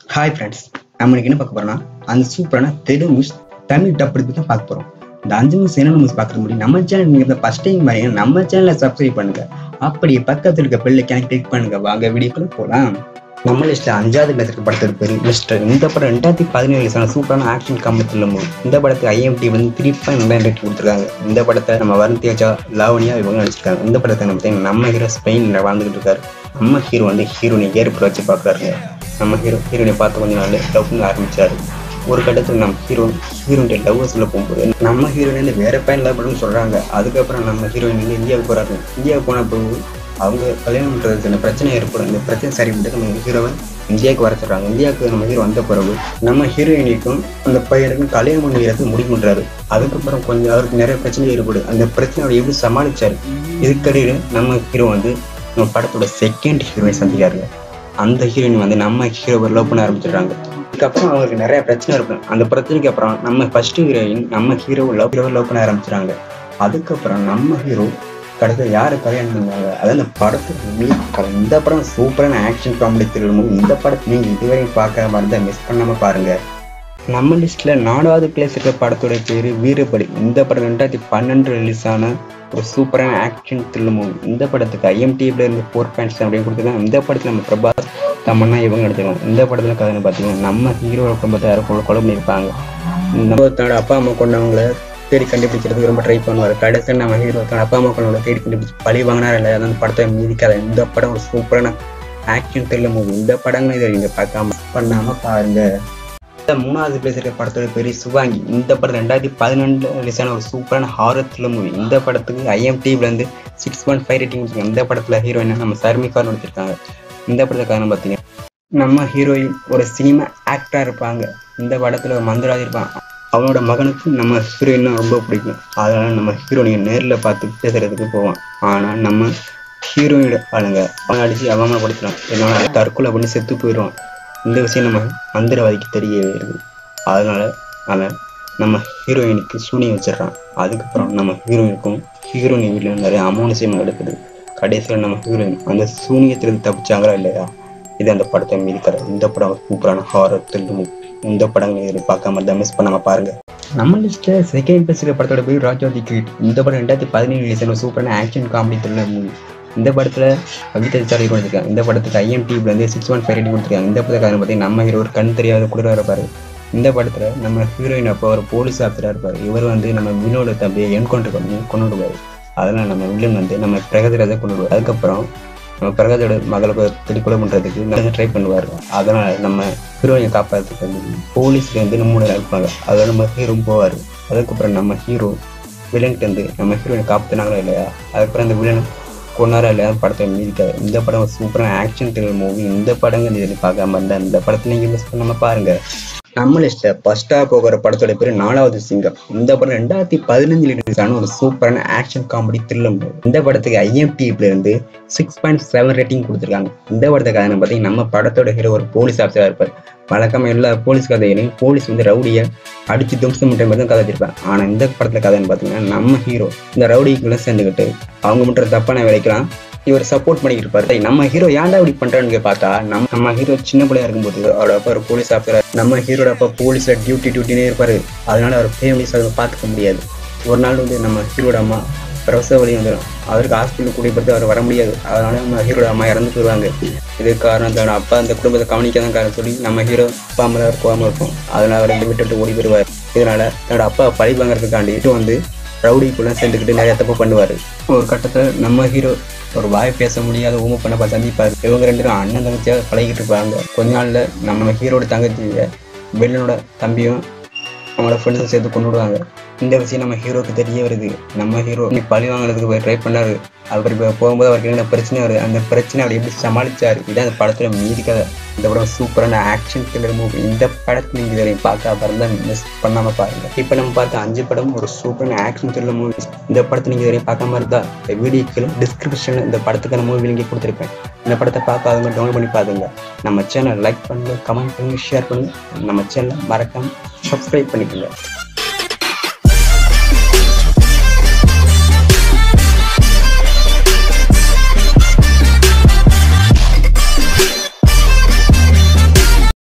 hi friends நம்ம இன்னைக்கு என்ன பார்க்க போறோம்னா அந்த சூப்பரான தெலுங்கு மூவிஸ் தமிழ் டப் எடுத்து தான் பார்க்க போறோம் இந்த அஞ்சு மூவிஸ் என்ன மூவிஸ் பார்க்க முடியும் நம்ம சேனல் நீங்க ஃபர்ஸ்ட் டைம் பாருங்க நம்ம சேனலை சப்ஸ்கிரைப் பண்ணுங்க அப்படியே பக்கத்துல இருக்க பெல்லை கிளிக் பண்ணுங்க வாங்க வீடியோக்குள்ள போலாம் நம்ம லிஸ்ட்ல அஞ்சாவது கிளாஸ் இருக்க படத்தோட பேர் மிஸ்டர் இந்த படம் ரெண்டாயிரத்தி பதினேழு ரிலீஸான சூப்பரான ஆக்ஷன் காமெடி மூவி இந்த படத்துக்கு ஐஎம்டி வந்து த்ரீ பாயிண்ட் நைன் ரேட் கொடுத்துருக்காங்க இந்த படத்தை நம்ம வருண் தேஜா லாவணியா இவங்க நடிச்சிருக்காங்க இந்த படத்தை நம்ம பார்த்தீங்கன்னா நம்ம ஹீரோ ஸ்பெயின்ல வாழ்ந்துகிட்டு இருக்காரு நம்ம ஹீரோ வந்து ஹீரோனை ஏற்பட வச்சு பார்க்குறாருங்க நம்ம ஹீரோ ஹீரோனை பார்த்து கொஞ்ச நாள் லவ் பண்ண ஆரம்பிச்சாரு ஒரு கட்டத்தில் நம்ம ஹீரோ ஹீரோடைய லவ் சொல்ல போகும்போது நம்ம ஹீரோயின் வந்து வேற பையன் லவ் பண்ணணும்னு சொல்றாங்க அதுக்கப்புறம் நம்ம ஹீரோயின் வந்து இந்தியாவுக்கு போறாங்க இந்தியாவுக்கு போன பிறகு அவங்க கல்யாணம் பண்றதுக்கு இந்த பிரச்சனை ஏற்படும் இந்த பிரச்சனை சரி பண்ணிட்டு நம்ம ஹீரோவை இந்தியாவுக்கு வர சொல்றாங்க இந்தியாவுக்கு நம்ம ஹீரோ வந்த பிறகு நம்ம ஹீரோயினிக்கும் அந்த பையனுக்கும் கல்யாணம் பண்ணிக்கிறது முடிவு பண்றாரு அதுக்கப்புறம் கொஞ்சம் அவருக்கு நிறைய பிரச்சனை ஏற்படும் அந்த பிரச்சனையோட எப்படி சமாளிச்சாரு இதுக்கடையில் நம்ம ஹீரோ வந்து நம்ம படத்தோட செகண்ட் ஹீரோயின் சந்திக்காருங்க அந்த ஹீரோயின் வந்து நம்ம ஹீரோவை லவ் பண்ண ஆரம்பிச்சிடுறாங்க அதுக்கப்புறம் அவங்களுக்கு நிறைய பிரச்சனை இருக்கும் அந்த பிரச்சனைக்கு அப்புறம் நம்ம ஃபர்ஸ்ட் ஹீரோயின் நம்ம ஹீரோவை லவ் ஹீரோவை லவ் பண்ண ஆரம்பிச்சிடுறாங்க அதுக்கப்புறம் நம்ம ஹீரோ கடைசியில் யாரு கல்யாணம் பண்ணுவாங்க அதான் இந்த படத்துக்கு மீன் கதை இந்த படம் சூப்பரான ஆக்ஷன் காமெடி திரும்பும் இந்த படத்தை நீங்க இதுவரையும் பார்க்காம இருந்தால் மிஸ் பண்ணாம பாருங்க நம்ம லிஸ்ட்ல நாலாவது பிளேஸ் இருக்க படத்தோட பேரு வீரப்படி இந்த படம் ரெண்டாயிரத்தி பன்னெண்டு ரிலீஸ் ஆன ஒரு சூப்பரான ஆக்ஷன் த்ரில்லர் மூவி இந்த படத்துக்கு ஐஎம்டிபில இருந்து ஃபோர் பாயிண்ட் செவன் அப்படின்னு கொடுத்துருக்காங்க இந்த படத்துல நம்ம பிரபாஸ் தமன்னா இவங்க எடுத்துருக்காங்க இந்த படத்துல கதை பார்த்தீங்கன்னா நம்ம ஹீரோ குடும்பத்தை யாரும் கொலை கொலை பண்ணியிருப்பாங்க நம்ம தன்னோட அப்பா அம்மா கொண்டவங்கள தேடி கண்டுபிடிக்கிறதுக்கு ரொம்ப ட்ரை பண்ணுவார் கடைசியில் நம்ம ஹீரோ தன்னோட அப்பா அம்மா கொண்டவங்கள தேடி கண்டுபிடிச்சு பழி வாங்கினார் இல்லை அந்த படத்தை மீதிக்காத இந்த படம் ஒரு சூப்பரான ஆக்ஷன் த்ரில்லர் மூவி இந்த படங்கள் இதை நீங்க பார்க்காம பண்ணாம பாருங்க இந்த மூணாவது பிளேஸ் இருக்க படத்தோட பேரு சிவாங்கி இந்த படம் ரெண்டாயிரத்தி பதினெண்டு ரிலீஸ் ஆன ஒரு சூப்பரான ஹாரர் த்ரில்லர் மூவி இந்த படத்துக்கு ஐஎம்டிவில இருந்து சிக்ஸ் பாயிண்ட் ஃபைவ் ரேட்டிங் இந்த படத்துல ஹீரோயின் நம்ம சர்மிகா நடிச்சிருக்காங்க இந்த படத்தை காரணம் பார்த்தீங்கன்னா நம்ம ஹீரோயின் ஒரு சினிமா ஆக்டரா இருப்பாங்க இந்த படத்துல ஒரு மந்திராஜ் இருப்பான் அவனோட மகனுக்கு நம்ம ஹீரோயின்னா ரொம்ப பிடிக்கும் அதனால நம்ம ஹீரோயினை நேர்ல பார்த்து பேசுறதுக்கு போவான் ஆனா நம்ம ஹீரோயினோட ஆளுங்க அவனை அடிச்சு அவமானப்படுத்துறான் இதனால தற்கொலை பண்ணி செத்து போயிடுவான் இந்த விஷயம் நம்ம மந்திரவாதிக்கு தெரிய வருது அதனால அவன் நம்ம ஹீரோயினுக்கு சூனியம் வச்சிடறான் அதுக்கப்புறம் நம்ம ஹீரோயினுக்கும் ஹீரோயின் வீட்டில் நிறைய அமானுஷயம் நடக்குது கடைசியில் நம்ம ஹீரோயின் அந்த சூனியத்திலிருந்து தப்பிச்சாங்களா இல்லையா இது அந்த படத்தை மீறி கதை இந்த படம் சூப்பரான ஹாரர் த்ரில்லு இந்த படங்கள் இதில் பார்க்காம இருந்தால் மிஸ் பண்ணாம பாருங்க நம்ம லிஸ்ட்ல செகண்ட் பேசுகிற படத்தோட பேர் ராஜாதி கிரீட் இந்த படம் ரெண்டாயிரத்தி பதினேழு ரிலீஸ் ஆன சூப்பரான ஆக்ஷன் காமெடி த்ரில்லர் மூவி இந்த படத்துல கவிதா சார் கொடுத்துருக்காங்க இந்த படத்துக்கு ஐஎம்டிபில இருந்து சிக்ஸ் ஒன் ஃபைவ் ரேட்டிங் கொடுத்துருக்காங்க இந்த படத்துக்கு பார்த்தீங்கன்னா நம்ம ஹீரோ ஒரு கண் தெரியாத குளிராக இருப்பாரு இந்த படத்துல நம்ம ஹீரோயின் அப்போ ஒரு போலீஸ் ஆஃபீஸரா இருப்பாரு இவர் வந்து நம்ம வினோட தம்பியை என்கவுண்டர் பண்ணி கொண்டு விடுவாரு அதனால நம்ம வில்லன் வந்து நம்ம பிரகதிராஜை கொண்டு விடுவார் அதுக்கப்புறம் நம்ம பிரகதோட மகளுக்கு திருப்பி கொலை பண்றதுக்கு நம்ம ட்ரை பண்ணுவார் அதனால நம்ம ஹீரோயினை காப்பாற்றுறதுக்கு வந்து போலீஸ்ல வந்து நம்ம இருப்பாங்க அதோட நம்ம ஹீரோ போவார் அதுக்கப்புறம் நம்ம ஹீரோ வில்லன்கிட்ட இருந்து நம்ம ஹீரோயினை காப்பாத்தினாங்களா இல்லையா அதுக்கப்புறம் அந்த வில்லன் கொண்டாரா இல்லையா படத்தை மீதிக்காது இந்த படம் ஒரு சூப்பரான ஆக்ஷன் த்ரில்லர் மூவி இந்த படங்கள் இதில் பார்க்காம இருந்தா இந்த படத்தை நீங்க மிஸ் பண்ணாம பாருங்க நம்ம லிஸ்ட்ல ஃபர்ஸ்டா போகிற படத்தோட பேரு நாலாவது சிங்கம் இந்த படம் ரெண்டாயிரத்தி பதினஞ்சுல ரிலீஸ் ஆன ஒரு சூப்பரான ஆக்ஷன் காமெடி த்ரில்லர் மூவி இந்த படத்துக்கு ஐஎம்டிபில இருந்து சிக்ஸ் பாயிண்ட் செவன் ரேட்டிங் கொடுத்துருக்காங்க இந்த படத்தை கதை பார்த்தீங்கன்னா நம்ம படத்தோட ஹீரோ ஒரு போலீஸ் ஆஃபீஸரா இருப்பார் வழக்கமா எல்லா போலீஸ் கதையிலையும் போலீஸ் வந்து ரவுடியை அடிச்சு தும்சம் மட்டும் மாதிரி தான் கதை வச்சிருப்பாங்க ஆனா இந்த படத்துல கதைன்னு பார்த்தீங்கன்னா நம்ம ஹீரோ இந்த ரவுடிக்குள்ள சேர்ந்துக்கிட்டு அவங்க மட்டும் தப்பான வேலைக்கெல்லாம் இவர் சப்போர்ட் பண்ணிட்டு இருப்பாரு நம்ம ஹீரோ ஏன்டா இப்படி பண்றான்னு பார்த்தா நம்ம நம்ம ஹீரோ சின்ன பிள்ளையா இருக்கும்போது அவரோட அப்பா ஒரு போலீஸ் ஆஃபீஸர் நம்ம ஹீரோட அப்பா போலீஸ்ல டியூட்டி டியூட்டினே இருப்பாரு அதனால அவர் ஃபேமிலிஸ் அதை பார்த்துக்க முடியாது ஒரு நாள் வந்து நம்ம ஹீரோட அம்மா பிரசவ வழி வந்துடும் அவருக்கு ஹாஸ்பிட்டல் கூடிய பொறுத்து அவர் வர முடியாது அதனால நம்ம ஹீரோட அம்மா இறந்து போயிடுவாங்க இது காரணம் தன்னோட அப்பா அந்த குடும்பத்தை கவனிக்க தான் காரணம் சொல்லி நம்ம ஹீரோ அப்பா மேலே அவர் கோவமா இருக்கும் அதனால அவர் இந்த விட்டு விட்டு ஓடி போயிடுவார் இதனால தன்னோட அப்பா பழி வாங்குறதுக்காண்டி இது வந்து ரவுடிக்குள்ள சேர்ந்துக்கிட்டு நிறைய தப்பு பண்ணுவார் ஒரு கட்டத்தில் நம்ம ஹீரோ ஒரு வாய் பேச முடியாத ஊமை பண்ண சந்திப்பாரு இவங்க ரெண்டு பேரும் அண்ணன் தங்கச்சியாக பழகிட்டு இருப்பாங்க கொஞ்ச நாள்ல நம்ம ஹீரோட தங்கச்சிய வெள்ளனோட தம்பியும் அவங்களோட ஃப்ரெண்ட்ஸும் சேர்த்து கொண்டு விடுவாங்க இந்த விஷயம் நம்ம ஹீரோக்கு தெரிய வருது நம்ம ஹீரோ நீ பழி வாங்குறதுக்கு போய் ட்ரை பண்ணாரு அவர் இப்போ போகும்போது அவருக்கு என்ன பிரச்சனை வருது அந்த பிரச்சனை அவர் எப்படி சமாளிச்சாரு இதான் அந்த படத்துல மீதி கதை இந்த படம் சூப்பரான ஆக்ஷன் த்ரில்லர் மூவி இந்த படத்தை நீங்க இதுவரை பார்க்க இருந்தா மிஸ் பண்ணாம பாருங்க இப்போ நம்ம பார்த்த அஞ்சு படம் ஒரு சூப்பரான ஆக்ஷன் த்ரில்லர் மூவி இந்த படத்தை நீங்க இதுவரை பார்க்காம இருந்தா இந்த வீடியோக்கு டிஸ்கிரிப்ஷன்ல இந்த படத்துக்கான மூவி லிங்க் கொடுத்துருப்பேன் இந்த படத்தை பார்க்காதவங்க டவுன்லோட் பண்ணி பாருங்க நம்ம சேனல் லைக் பண்ணுங்க கமெண்ட் பண்ணுங்க ஷேர் பண்ணுங்க நம்ம சேனலை மறக்காம சப்ஸ்கிரைப் பண்ணிக்கோங்க